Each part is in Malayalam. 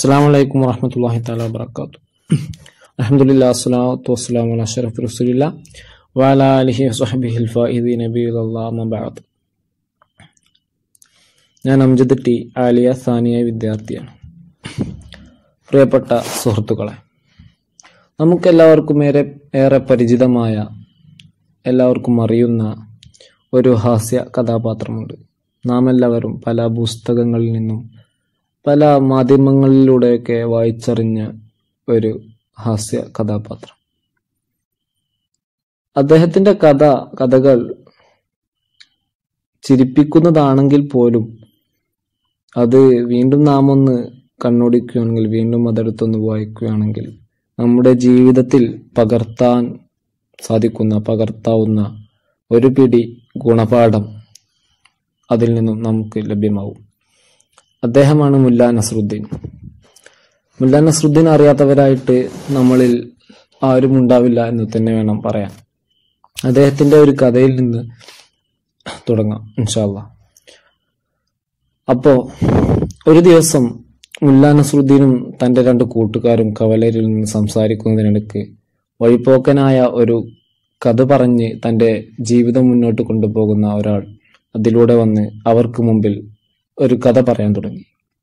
അസ്സാം വലൈക്കും വാഹമത്തല്ലാഹി താല വാബർക്കാത്തു അലഹമുല്ലാ അസ്സലാത്തു വസ്സലാം അല അഷറഫ് റസൂലില്ല വാല അലിഹി വസ്ഹബിഹി ഫാഹിദി നബിഅള്ളാഹ് ഞാൻ അംജദ് ടി ആലിയ സാനിയ വിദ്യാർത്ഥിയാണ് പ്രിയപ്പെട്ട സുഹൃത്തുക്കളെ നമുക്കെല്ലാവർക്കും ഏറെ ഏറെ പരിചിതമായ എല്ലാവർക്കും അറിയുന്ന ഒരു ഹാസ്യ കഥാപാത്രമുണ്ട് നാം എല്ലാവരും പല പുസ്തകങ്ങളിൽ നിന്നും പല മാധ്യമങ്ങളിലൂടെയൊക്കെ വായിച്ചറിഞ്ഞ ഒരു ഹാസ്യ കഥാപാത്രം അദ്ദേഹത്തിന്റെ കഥ കഥകൾ ചിരിപ്പിക്കുന്നതാണെങ്കിൽ പോലും അത് വീണ്ടും നാം ഒന്ന് കണ്ണോടിക്കുകയാണെങ്കിൽ വീണ്ടും അതെടുത്തൊന്ന് വായിക്കുകയാണെങ്കിൽ നമ്മുടെ ജീവിതത്തിൽ പകർത്താൻ സാധിക്കുന്ന പകർത്താവുന്ന ഒരു പിടി ഗുണപാഠം അതിൽ നിന്നും നമുക്ക് ലഭ്യമാവും അദ്ദേഹമാണ് മുല്ല നസറുദ്ദീൻ മുല്ല നസറുദ്ദീൻ അറിയാത്തവരായിട്ട് നമ്മളിൽ ആരും ഉണ്ടാവില്ല എന്ന് തന്നെ വേണം പറയാൻ അദ്ദേഹത്തിന്റെ ഒരു കഥയിൽ നിന്ന് തുടങ്ങാം ഇൻഷാല്ല അപ്പോ ഒരു ദിവസം മുല്ല നസറുദ്ദീനും തന്റെ രണ്ട് കൂട്ടുകാരും കവലരിൽ നിന്ന് സംസാരിക്കുന്നതിനിടയ്ക്ക് വഴിപ്പോക്കനായ ഒരു കഥ പറഞ്ഞ് തന്റെ ജീവിതം മുന്നോട്ട് കൊണ്ടുപോകുന്ന ഒരാൾ അതിലൂടെ വന്ന് അവർക്ക് മുമ്പിൽ ഒരു കഥ പറയാൻ തുടങ്ങി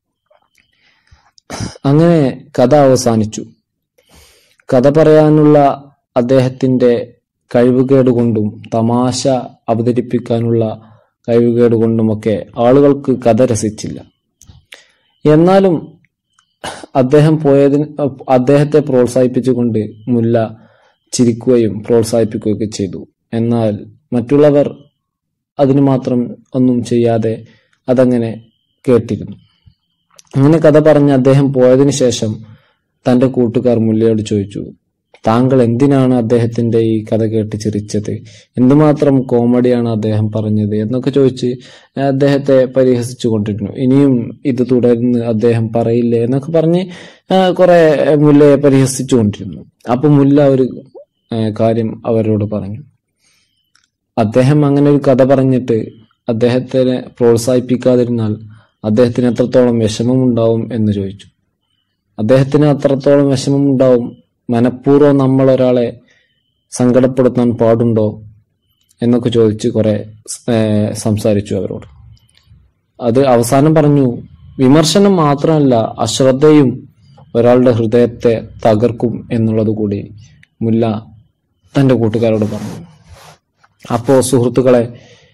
അങ്ങനെ കഥ അവസാനിച്ചു കഥ പറയാനുള്ള അദ്ദേഹത്തിന്റെ കഴിവുകേട് കൊണ്ടും തമാശ അവതരിപ്പിക്കാനുള്ള കഴിവുകേട് കൊണ്ടുമൊക്കെ ആളുകൾക്ക് കഥ രസിച്ചില്ല എന്നാലും അദ്ദേഹം പോയതിന് അദ്ദേഹത്തെ പ്രോത്സാഹിപ്പിച്ചുകൊണ്ട് മുല്ല ചിരിക്കുകയും പ്രോത്സാഹിപ്പിക്കുകയൊക്കെ ചെയ്തു എന്നാൽ മറ്റുള്ളവർ അതിന് മാത്രം ഒന്നും ചെയ്യാതെ അതങ്ങനെ കേട്ടിരുന്നു അങ്ങനെ കഥ പറഞ്ഞ് അദ്ദേഹം പോയതിനു ശേഷം തന്റെ കൂട്ടുകാർ മുല്ലയോട് ചോദിച്ചു താങ്കൾ എന്തിനാണ് അദ്ദേഹത്തിന്റെ ഈ കഥ കേട്ട് ചിരിച്ചത് എന്തുമാത്രം കോമഡിയാണ് അദ്ദേഹം പറഞ്ഞത് എന്നൊക്കെ ചോദിച്ച് അദ്ദേഹത്തെ പരിഹസിച്ചു കൊണ്ടിരുന്നു ഇനിയും ഇത് തുടർന്ന് അദ്ദേഹം പറയില്ലേ എന്നൊക്കെ പറഞ്ഞ് കുറെ മുല്ലയെ പരിഹസിച്ചു കൊണ്ടിരുന്നു അപ്പൊ മുല്ല ഒരു കാര്യം അവരോട് പറഞ്ഞു അദ്ദേഹം അങ്ങനെ ഒരു കഥ പറഞ്ഞിട്ട് അദ്ദേഹത്തിനെ പ്രോത്സാഹിപ്പിക്കാതിരുന്നാൽ അദ്ദേഹത്തിന് എത്രത്തോളം വിഷമമുണ്ടാവും എന്ന് ചോദിച്ചു അദ്ദേഹത്തിന് അത്രത്തോളം വിഷമമുണ്ടാവും മനഃപൂർവ്വം നമ്മൾ ഒരാളെ സങ്കടപ്പെടുത്താൻ പാടുണ്ടോ എന്നൊക്കെ ചോദിച്ച് കുറെ സംസാരിച്ചു അവരോട് അത് അവസാനം പറഞ്ഞു വിമർശനം മാത്രമല്ല അശ്രദ്ധയും ഒരാളുടെ ഹൃദയത്തെ തകർക്കും എന്നുള്ളത് കൂടി മുല്ല തന്റെ കൂട്ടുകാരോട് പറഞ്ഞു അപ്പോ സുഹൃത്തുക്കളെ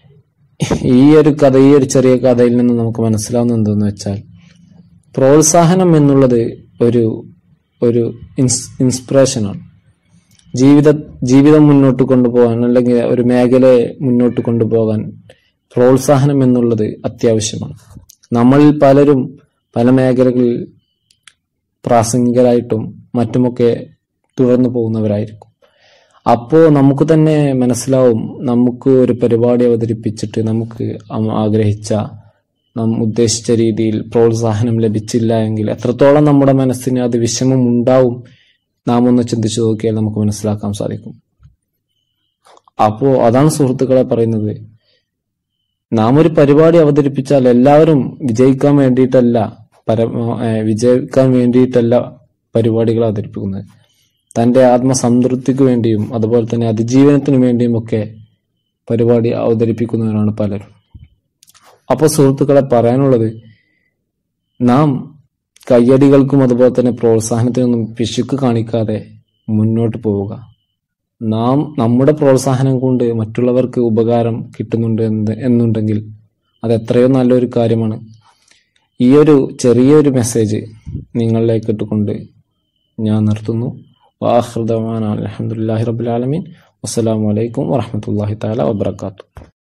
ഈ ഒരു കഥ ഈ ഒരു ചെറിയ കഥയിൽ നിന്ന് നമുക്ക് മനസ്സിലാവുന്ന എന്തെന്ന് വെച്ചാൽ പ്രോത്സാഹനം എന്നുള്ളത് ഒരു ഒരു ഇൻസ് ഇൻസ്പിറേഷനാണ് ജീവിത ജീവിതം മുന്നോട്ട് കൊണ്ടുപോകാൻ അല്ലെങ്കിൽ ഒരു മേഖലയെ മുന്നോട്ട് കൊണ്ടുപോകാൻ പ്രോത്സാഹനം എന്നുള്ളത് അത്യാവശ്യമാണ് നമ്മളിൽ പലരും പല മേഖലകളിൽ പ്രാസംഗികരായിട്ടും മറ്റുമൊക്കെ തുടർന്നു പോകുന്നവരായിരിക്കും അപ്പോൾ നമുക്ക് തന്നെ മനസ്സിലാവും നമുക്ക് ഒരു പരിപാടി അവതരിപ്പിച്ചിട്ട് നമുക്ക് ആഗ്രഹിച്ച നാം ഉദ്ദേശിച്ച രീതിയിൽ പ്രോത്സാഹനം ലഭിച്ചില്ല എങ്കിൽ എത്രത്തോളം നമ്മുടെ മനസ്സിന് അത് വിഷമം ഉണ്ടാവും നാം ഒന്ന് ചിന്തിച്ചു നോക്കിയാൽ നമുക്ക് മനസ്സിലാക്കാൻ സാധിക്കും അപ്പോ അതാണ് സുഹൃത്തുക്കളെ പറയുന്നത് നാം ഒരു പരിപാടി അവതരിപ്പിച്ചാൽ എല്ലാവരും വിജയിക്കാൻ വേണ്ടിയിട്ടല്ല പര വിജയിക്കാൻ വേണ്ടിയിട്ടല്ല പരിപാടികൾ അവതരിപ്പിക്കുന്നത് തന്റെ ആത്മസംതൃപ്തിക്ക് വേണ്ടിയും അതുപോലെ തന്നെ അതിജീവനത്തിന് വേണ്ടിയും ഒക്കെ പരിപാടി അവതരിപ്പിക്കുന്നവരാണ് പലരും അപ്പോൾ സുഹൃത്തുക്കളെ പറയാനുള്ളത് നാം കയ്യടികൾക്കും അതുപോലെ തന്നെ പ്രോത്സാഹനത്തിനൊന്നും പിശുക്ക് കാണിക്കാതെ മുന്നോട്ട് പോവുക നാം നമ്മുടെ പ്രോത്സാഹനം കൊണ്ട് മറ്റുള്ളവർക്ക് ഉപകാരം കിട്ടുന്നുണ്ട് എന്ന് എന്നുണ്ടെങ്കിൽ അത് എത്രയോ നല്ലൊരു കാര്യമാണ് ഈ ഒരു ചെറിയൊരു മെസ്സേജ് നിങ്ങളിലേക്ക് ഇട്ടുകൊണ്ട് ഞാൻ നിർത്തുന്നു വാഹൃദമാൻ അലഹമുല്ലാഹി റബുലാലമീൻ വസ്സലാമലൈക്കും വറഹമത്തല്ലാഹി താല വാബർക്കാത്തു